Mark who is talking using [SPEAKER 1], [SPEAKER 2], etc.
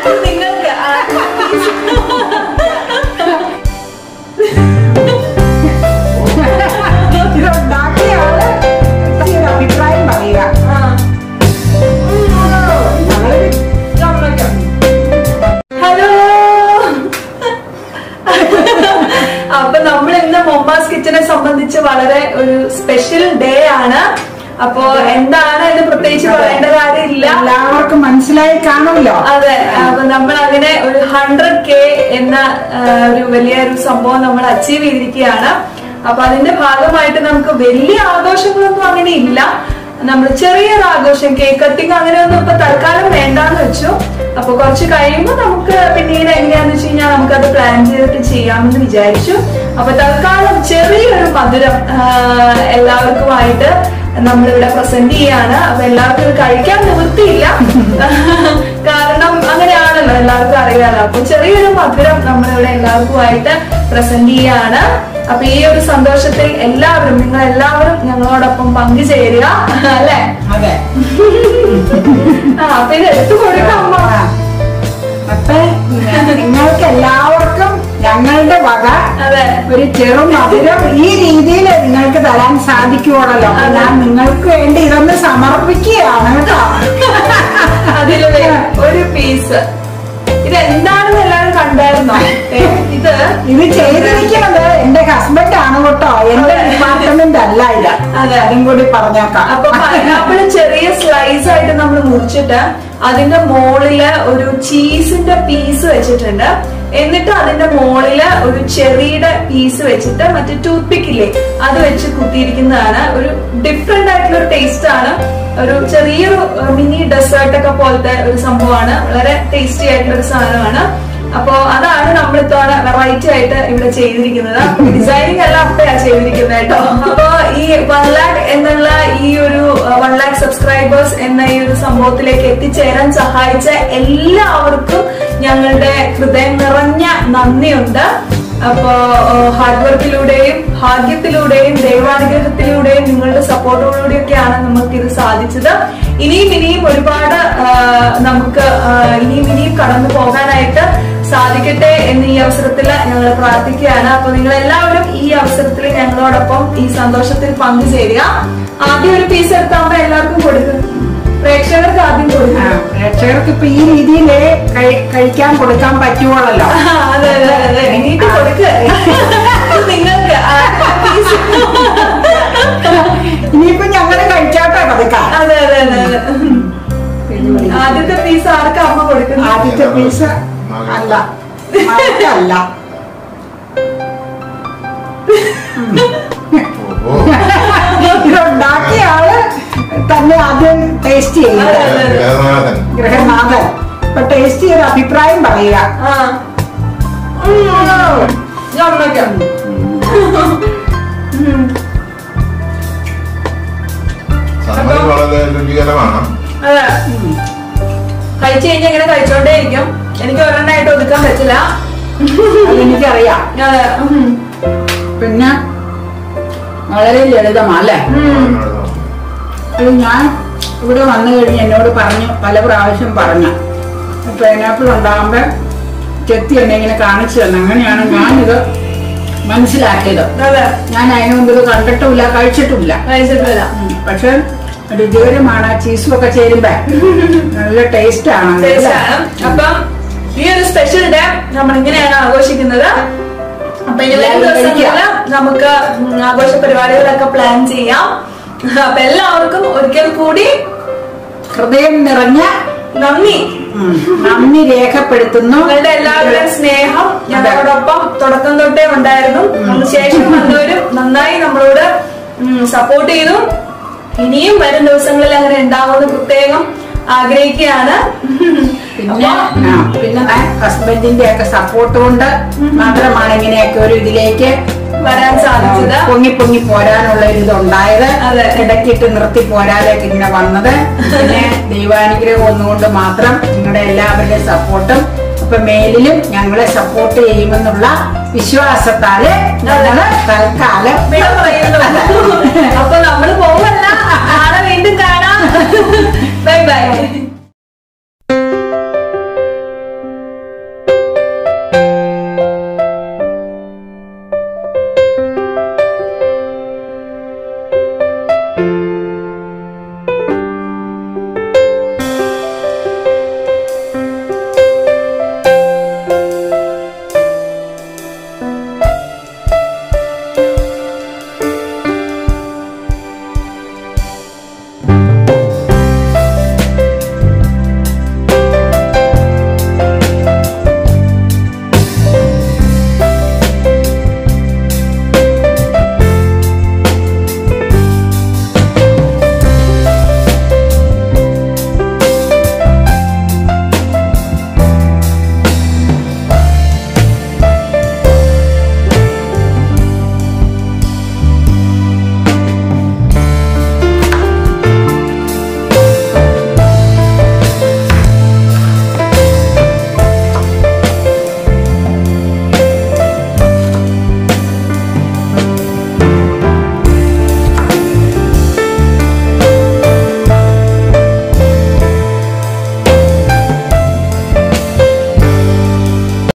[SPEAKER 1] നിങ്ങൾക്ക് ആ,
[SPEAKER 2] ഇതുണ്ടാക്കിയ ആള് ഈ ഒരു അഭിപ്രായം പറയുക
[SPEAKER 1] ആ.
[SPEAKER 2] ഞങ്ങളൊരു
[SPEAKER 1] ഹലോ അപ്പൊ നമ്മൾ ഇന്ന് മൊമ്മാസ് കിച്ചനെ സംബന്ധിച്ച് വളരെ ഒരു സ്പെഷ്യൽ ഡേ ആണ് അപ്പോ എന്താണ് എന്ന് പ്രത്യേകിച്ച് പറയേണ്ട കാര്യമില്ല
[SPEAKER 2] എല്ലാവർക്കും മനസ്സിലായി കാണുമല്ലോ
[SPEAKER 1] അതെ അപ്പൊ നമ്മൾ അങ്ങനെ ഒരു ഹൺഡ്രഡ് കെ എന്ന ആ, ഒരു വലിയ ഒരു സംഭവം നമ്മൾ അച്ചീവ് ചെയ്തിരിക്കുകയാണ് അപ്പൊ അതിന്റെ ഭാഗമായിട്ട് നമുക്ക് വലിയ ആഘോഷങ്ങളൊന്നും അങ്ങനെ ഇല്ല നമ്മൾ ചെറിയൊരു ആഘോഷം കേക്ക് കട്ടിങ് അങ്ങനെയൊന്നും ഇപ്പൊ തൽക്കാലം വേണ്ടാന്ന് വെച്ചു അപ്പൊ കുറച്ച് കഴിയുമ്പോൾ നമുക്ക് പിന്നീട് എങ്ങനെയാന്ന് വെച്ച് കഴിഞ്ഞാൽ നമുക്കത് പ്ലാൻ ചെയ്തിട്ട് ചെയ്യാമെന്ന് വിചാരിച്ചു അപ്പൊ തൽക്കാലം ചെറിയൊരു മധുരം ആ, എല്ലാവർക്കുമായിട്ട് നമ്മളിവിടെ പ്രസന്റ് ചെയ്യാണ് അപ്പൊ എല്ലാവർക്കും ഇത് കഴിക്കാൻ നിവൃത്തിയില്ല കാരണം അങ്ങനെയാണല്ലോ എല്ലാവർക്കും അറിയാലോ അപ്പൊ ചെറിയൊരു മധുരം നമ്മളിവിടെ എല്ലാവർക്കുമായിട്ട് പ്രസന്റ് ചെയ്യാണ് അപ്പൊ ഈ ഒരു സന്തോഷത്തിൽ എല്ലാവരും നിങ്ങൾ എല്ലാവരും ഞങ്ങളോടൊപ്പം പങ്കുചേരുക അല്ലെ
[SPEAKER 2] അതെ
[SPEAKER 1] ആ അപ്പൊ ഇത് എടുത്തു കൊടുക്കാം അമ്മ
[SPEAKER 2] ആ. അപ്പൊ നിങ്ങൾക്ക് എല്ലാവർക്കും ഞങ്ങളുടെ വക
[SPEAKER 1] അതെ
[SPEAKER 2] ഒരു ചെറു മധുരം ഈ രീതിയിൽ നിങ്ങൾക്ക് തരാൻ സാധിക്കുവാണല്ലോ അപ്പൊ ഞാൻ നിങ്ങൾക്ക് വേണ്ടി ഇതൊന്ന് സമർപ്പിക്കുകയാണ് കേട്ടോ
[SPEAKER 1] അതില് വേ- ഒരു പീസ് ഇത് എന്താണെന്ന് എല്ലാവരും കണ്ടായിരുന്നോ ഏ, ഇത്
[SPEAKER 2] ഇത് ചെയ്തിരിക്കുന്നത് എന്റെ ഹസ്ബൻഡ് ആണ് കേട്ടോ എന്റെ ഡിപ്പാർട്ട്മെന്റ് അല്ല ഇത്
[SPEAKER 1] അതെ.
[SPEAKER 2] അതും കൂടി പറഞ്ഞേക്കാം
[SPEAKER 1] അപ്പൊ പൈനാപ്പിൾ ചെറിയ സ്ലൈസ് ആയിട്ട് നമ്മൾ മുറിച്ചിട്ട് അതിന്റെ മോളില് ഒരു ചീസിന്റെ പീസ് വെച്ചിട്ടുണ്ട് എന്നിട്ട് അതിന്റെ മോളില് ഒരു ചെറിയുടെ പീസ് വെച്ചിട്ട് മറ്റേ ടൂത്ത് പിക്കില്ലേ അത് വെച്ച് കുത്തിയിരിക്കുന്നതാണ് ഒരു ഡിഫറെന്റ് ആയിട്ടുള്ള ഒരു ടേസ്റ്റ് ആണ് ഒരു ചെറിയൊരു മിനി ഡെസേർട്ട് ഒക്കെ പോലത്തെ ഒരു സംഭവമാണ് വളരെ ടേസ്റ്റി ആയിട്ടുള്ള ഒരു സാധനമാണ് അപ്പോ അതാണ് നമ്മൾ ഇത്തവണ വെറൈറ്റി ആയിട്ട് ഇവിടെ ചെയ്തിരിക്കുന്നത് ഡിസൈനിങ് എല്ലാം അപ്പയാ ചെയ്തിരിക്കുന്നത് കേട്ടോ അപ്പൊ ഈ വൺ ലാക്ക് എന്നുള്ള ഈ ഒരു വൺ ലാക്ക് സബ്സ്ക്രൈബേഴ്സ് എന്ന ഈ ഒരു സംഭവത്തിലേക്ക് എത്തിച്ചേരാൻ സഹായിച്ച എല്ലാവർക്കും ഞങ്ങളുടെ ഹൃദയം നിറഞ്ഞ നന്ദിയുണ്ട് അപ്പോ ഹാർഡ് വർക്കിലൂടെയും ഭാഗ്യത്തിലൂടെയും ദൈവാനുഗ്രഹത്തിലൂടെയും നിങ്ങളുടെ സപ്പോർട്ടോടുകൂടിയൊക്കെയാണ് നമുക്ക് ഇത് സാധിച്ചത് ഇനിയും ഇനിയും ഒരുപാട് ആ, നമുക്ക് ആ, ഇനിയും ഇനിയും കടന്നു പോകാനായിട്ട് സാധിക്കട്ടെ എന്ന് ഈ അവസരത്തിൽ ഞങ്ങൾ പ്രാർത്ഥിക്കുകയാണ് അപ്പൊ നിങ്ങൾ എല്ലാവരും ഈ അവസരത്തിൽ ഞങ്ങളോടൊപ്പം ഈ സന്തോഷത്തിൽ പങ്കുചേരുക ആദ്യം ഒരു പീസ് എടുത്താകുമ്പോ എല്ലാവർക്കും കൊടുക്കും പ്രേക്ഷകർക്ക് ആദ്യം
[SPEAKER 2] ആ,
[SPEAKER 1] കൊടുക്കും
[SPEAKER 2] പ്രേക്ഷകർക്ക് ഇപ്പൊ ഈ രീതിയിൽ കഴിക്കാൻ കൊടുക്കാൻ പറ്റുവോളല്ലോ
[SPEAKER 1] ആ, അതെ അതെ അതെ എണീറ്റ് കൊടുക്ക് ഇത് നിങ്ങൾക്ക് ആ, piece.
[SPEAKER 2] ഇനിയിപ്പോ ഞങ്ങള് കഴിച്ചാട്ടോ പതുക്കാം
[SPEAKER 1] അതെ അതെ അതെ അതെ ആദ്യത്തെ പീസ് ആർക്കാ അമ്മ കൊടുക്കുന്നത്
[SPEAKER 2] ആദ്യത്തെ പീസ് അല്ല മകൾക്കല്ല
[SPEAKER 3] ഓ
[SPEAKER 2] ഇതുണ്ടാക്കിയ ആള് തന്നെ ആദ്യം ടേസ്റ്റ് ചെയ്യുക
[SPEAKER 3] ഗൃഹനാഥൻ
[SPEAKER 2] ഗൃഹനാഥൻ ഇപ്പൊ ടേസ്റ്റ് ചെയ്ത അഭിപ്രായം പറയുക
[SPEAKER 1] ആ ഉം. ഞാൻ അമ്മയ്ക്കാം ഉം.
[SPEAKER 3] സംഗതി വളരെ രുചികരമാണ്
[SPEAKER 1] അതെ കഴിച്ചു കഴിഞ്ഞാൽ ഇങ്ങനെ കഴിച്ചോണ്ടേയിരിക്കും എനിക്ക് ഒരെണ്ണമായിട്ട് ഒതുക്കാൻ പറ്റില്ല
[SPEAKER 2] അതെനിക്കറിയാം
[SPEAKER 1] അതെ ഉം.
[SPEAKER 2] പിന്നെ വളരെ ലളിതമല്ലേ
[SPEAKER 1] ഉം.
[SPEAKER 2] അത് ഞാൻ ഇവിടെ വന്നു കഴിഞ്ഞ് എന്നോട് പറഞ്ഞു പല പ്രാവശ്യം പറഞ്ഞു പൈനാപ്പിൾ ഉണ്ടാകുമ്പോ ചെത്തി എന്നെ ഇങ്ങനെ കാണിച്ചു തന്നെ അങ്ങനെയാണ് ഞാനിത് മനസ്സിലാക്കിയത്
[SPEAKER 1] അതെ
[SPEAKER 2] ഞാൻ അതിനു മുമ്പ് ഇത് കണ്ടിട്ടുമില്ല കഴിച്ചിട്ടുമില്ല
[SPEAKER 1] കഴിച്ചിട്ടില്ല
[SPEAKER 2] ഉം. പക്ഷെ രുചികരമാണ് ചീസും ഒക്കെ ചേരുമ്പോ നല്ല ടേസ്റ്റ് ആണ്
[SPEAKER 1] തീർച്ചയാണ് അപ്പം ഈ ഒരു സ്പെഷ്യൽ ഡേ നമ്മൾ ഇങ്ങനെയാണ് ആഘോഷിക്കുന്നത് അപ്പൊ ഇനി വരും
[SPEAKER 2] എല്ലാവരും
[SPEAKER 1] ദിവസങ്ങളില് നമുക്ക് ഉം ആഘോഷ പരിപാടികളൊക്കെ പ്ലാൻ ചെയ്യാം അപ്പൊ എല്ലാവർക്കും ഒരിക്കൽ കൂടി
[SPEAKER 2] ഹൃദയം നിറഞ്ഞ
[SPEAKER 1] നന്ദി
[SPEAKER 2] ഉം, നന്ദി രേഖപ്പെടുത്തുന്നു
[SPEAKER 1] നിങ്ങളുടെ എല്ലാവരുടെയും സ്നേഹം ഞങ്ങളോടൊപ്പം തുടക്കം തൊട്ടേ ഉണ്ടായിരുന്നു നമുക്ക് ശേഷം വന്നവരും നന്നായി നമ്മളോട് സപ്പോർട്ട് ചെയ്തു ഇനിയും വരും ദിവസങ്ങളിൽ അങ്ങനെ ഉണ്ടാവുമെന്ന് പ്രത്യേകം ആഗ്രഹിക്കുകയാണ്
[SPEAKER 2] പിന്നെ ആ, പിന്നെ ഹസ്ബൻഡിന്റെ ഒക്കെ സപ്പോർട്ട് കൊണ്ട് മാത്രമാണ് ഇങ്ങനെയൊക്കെ ഒരു ഇതിലേക്ക്
[SPEAKER 1] വരാൻ സാധിച്ചത്
[SPEAKER 2] പൊങ്ങി പൊങ്ങി പോരാനുള്ള ഒരു ഇതുണ്ടായത്
[SPEAKER 1] അതെ.
[SPEAKER 2] ഇടയ്ക്കിട്ട് നിർത്തി പോരാതെ ഇങ്ങനെ വന്നത് പിന്നെ ദൈവാനുഗ്രഹം ഒന്നുകൊണ്ട് മാത്രം നിങ്ങളുടെ എല്ലാവരുടെയും സപ്പോർട്ടും അപ്പൊ മേലിലും ഞങ്ങളെ സപ്പോർട്ട് ചെയ്യുമെന്നുള്ള വിശ്വാസത്താല് ഞങ്ങള് തൽക്കാലം
[SPEAKER 1] വിട പറയുന്നു അപ്പൊ നമ്മള് പോവല്ല നാളെ വീണ്ടും കാണാം ബൈ ബൈ